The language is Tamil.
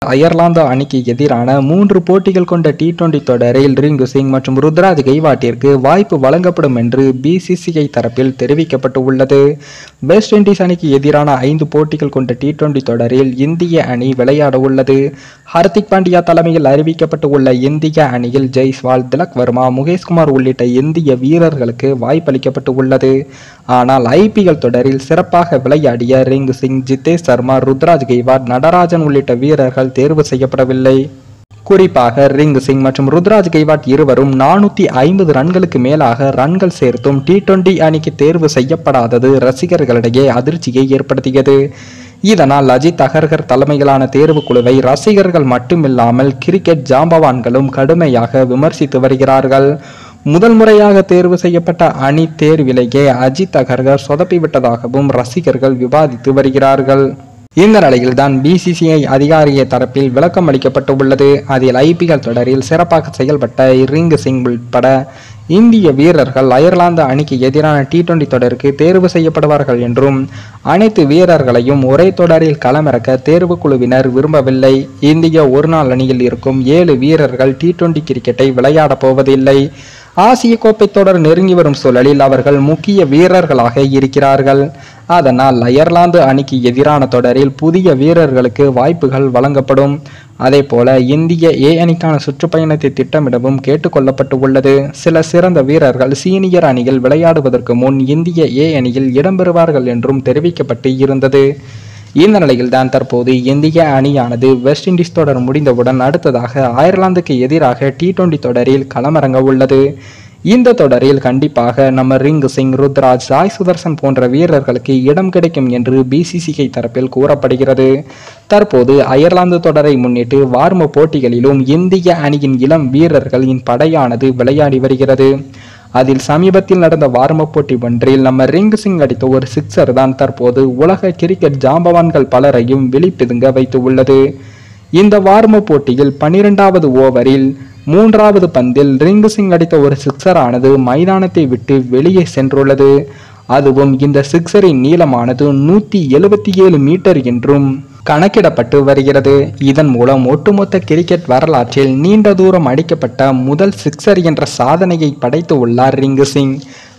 அயர்லாந்து அணிக்கு எதிரான மூன்று போட்டிகள் கொண்ட டி டுவெண்டி தொடரில் ரிங்கு சிங் மற்றும் ருத்ராஜ் கெய்வாட்டிற்கு வாய்ப்பு வழங்கப்படும் என்று பிசிசிஐ தரப்பில் தெரிவிக்கப்பட்டு உள்ளது வெஸ்ட் இண்டீஸ் அணிக்கு எதிரான ஐந்து போட்டிகள் கொண்ட டி டுவெண்டி தொடரில் இந்திய அணி விளையாட உள்ளது ஹர்திக் பாண்டியா தலைமையில் அறிவிக்கப்பட்டு உள்ள இந்திய அணியில் ஜெய்ஸ்வால் திலக் வர்மா முகேஷ்குமார் உள்ளிட்ட இந்திய வீரர்களுக்கு வாய்ப்பளிக்கப்பட்டு உள்ளது ஆனால் ஐபிஎல் தொடரில் சிறப்பாக விளையாடிய ரிங்கு சிங் ஜிதேஷ் சர்மா ருத்ராஜ் கெய்வாட் நடராஜன் உள்ளிட்ட வீரர்கள் தேர்வு செய்யப்படவில்லை குறிப்பாக ரிங் சிங் மற்றும் ருத்ராஜ் கெய்வாட் இருவரும் நானூத்தி ஐம்பது ரன்களுக்கு மேலாக ரன்கள் சேர்த்தும் டி டுவெண்டி அணிக்கு தேர்வு செய்யப்படாதது ரசிகர்களிடையே அதிர்ச்சியை ஏற்படுத்தியது இதனால் அஜித் அகர்கர் தலைமையிலான தேர்வுக் குழுவை ரசிகர்கள் மட்டுமில்லாமல் கிரிக்கெட் ஜாம்பவான்களும் கடுமையாக விமர்சித்து வருகிறார்கள் முதல் முறையாக தேர்வு செய்யப்பட்ட அணி தேர்விலேயே அஜித் அகர்கர் சொதப்பிவிட்டதாகவும் ரசிகர்கள் விவாதித்து வருகிறார்கள் இந்த நிலையில்தான் பிசிசிஐ அதிகாரிய தரப்பில் விளக்கம் அளிக்கப்பட்டு உள்ளது அதில் ஐபிஎல் தொடரில் சிறப்பாக செயல்பட்ட ரிங்கு சிங் உட்பட இந்திய வீரர்கள் அயர்லாந்து அணிக்கு எதிரான டி டுவெண்டி தொடருக்கு தேர்வு செய்யப்படுவார்கள் என்றும் அனைத்து வீரர்களையும் ஒரே தொடரில் களமிறக்க தேர்வு குழுவினர் விரும்பவில்லை இந்திய ஒருநாள் அணியில் இருக்கும் ஏழு வீரர்கள் டி டுவெண்டி கிரிக்கெட்டை விளையாடப் போவதில்லை ஆசிய கோப்பை தொடர் நெருங்கி வரும் சூழலில் அவர்கள் முக்கிய வீரர்களாக இருக்கிறார்கள் அதனால் அயர்லாந்து அணிக்கு எதிரான தொடரில் புதிய வீரர்களுக்கு வாய்ப்புகள் வழங்கப்படும் அதே போல இந்திய ஏ அணிக்கான சுற்றுப்பயணத்தை திட்டமிடவும் கேட்டுக்கொள்ளப்பட்டு உள்ளது சில சிறந்த வீரர்கள் சீனியர் அணியில் விளையாடுவதற்கு முன் இந்திய ஏ அணியில் இடம்பெறுவார்கள் என்றும் தெரிவிக்கப்பட்டு இருந்தது இந்த நிலையில்தான் தற்போது இந்திய அணியானது வெஸ்ட் இண்டீஸ் தொடர் முடிந்தவுடன் அடுத்ததாக அயர்லாந்துக்கு எதிராக டி டுவெண்டி தொடரில் களமிறங்க உள்ளது இந்த தொடரில் கண்டிப்பாக நம்ம ரிங் சிங் ருத்ராஜ் சாய் சுதர்சன் போன்ற வீரர்களுக்கு இடம் கிடைக்கும் என்று பிசிசிஐ தரப்பில் கூறப்படுகிறது தற்போது அயர்லாந்து தொடரை முன்னிட்டு வார்ம போட்டிகளிலும் இந்திய அணியின் இளம் வீரர்களின் படையானது விளையாடி வருகிறது அதில் சமீபத்தில் நடந்த வார்ம போட்டி ஒன்றில் நம்ம ரிங் சிங் அடித்த ஒரு சிக்ஸர் தான் தற்போது உலக கிரிக்கெட் ஜாம்பவான்கள் பலரையும் விழிப்பிதுங்க வைத்து உள்ளது இந்த வார்ம போட்டியில் பனிரெண்டாவது ஓவரில் மூன்றாவது பந்தில் ரிங்கு சிங் அடித்த ஒரு சிக்ஸர் ஆனது மைதானத்தை விட்டு வெளியே சென்றுள்ளது அதுவும் இந்த சிக்ஸரின் நீளமானது நூத்தி எழுபத்தி ஏழு மீட்டர் என்றும் கணக்கிடப்பட்டு வருகிறது இதன் மூலம் ஒட்டுமொத்த கிரிக்கெட் வரலாற்றில் நீண்ட தூரம் அடிக்கப்பட்ட முதல் சிக்ஸர் என்ற சாதனையை படைத்து உள்ளார் ரிங்கு சிங்